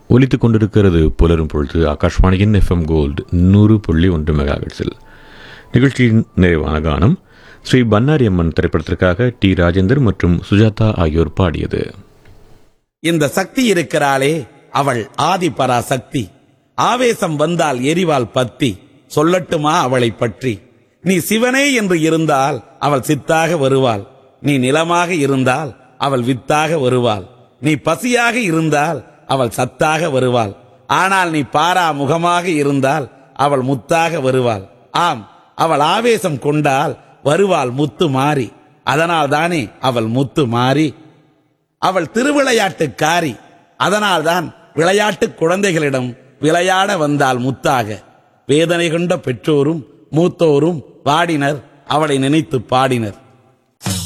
ஒலித்துக் கொண்டிருக்கிறது புலரும் பொழுது ஆகாஷ்வாணியின் எஃப்எம் கோல்டு நூறு புள்ளி ஒன்று மெகாஹெட்ஸில் நிகழ்ச்சியின் நிறைவான கானம் ஸ்ரீ பன்னாரி அம்மன் திரைப்படத்திற்காக டி ராஜேந்தர் மற்றும் சுஜாதா ஆகியோர் பாடியது இந்த சக்தி இருக்கிறாளே அவள் ஆதி பராசக்தி ஆவேசம் வந்தால் எரிவாள் பத்தி சொல்லட்டுமா அவளை பற்றி நீ சிவனே என்று இருந்தால் அவள் சித்தாக வருவாள் நீ நிலமாக இருந்தால் அவள் வித்தாக வருவாள் நீ பசியாக இருந்தால் அவள் சத்தாக வருவாள் ஆனால் நீ பாரா முகமாக இருந்தால் அவள் முத்தாக வருவாள் ஆம் அவள் ஆவேசம் கொண்டால் வருவாள் முத்து மாறி அதனால் தானே அவள் முத்து மாறி அவள் திருவிளையாட்டுக்காரி அதனால்தான் விளையாட்டு குழந்தைகளிடம் விளையாட வந்தால் முத்தாக வேதனை கொண்ட பெற்றோரும் மூத்தோரும் பாடினர் அவளை நினைத்து பாடினர்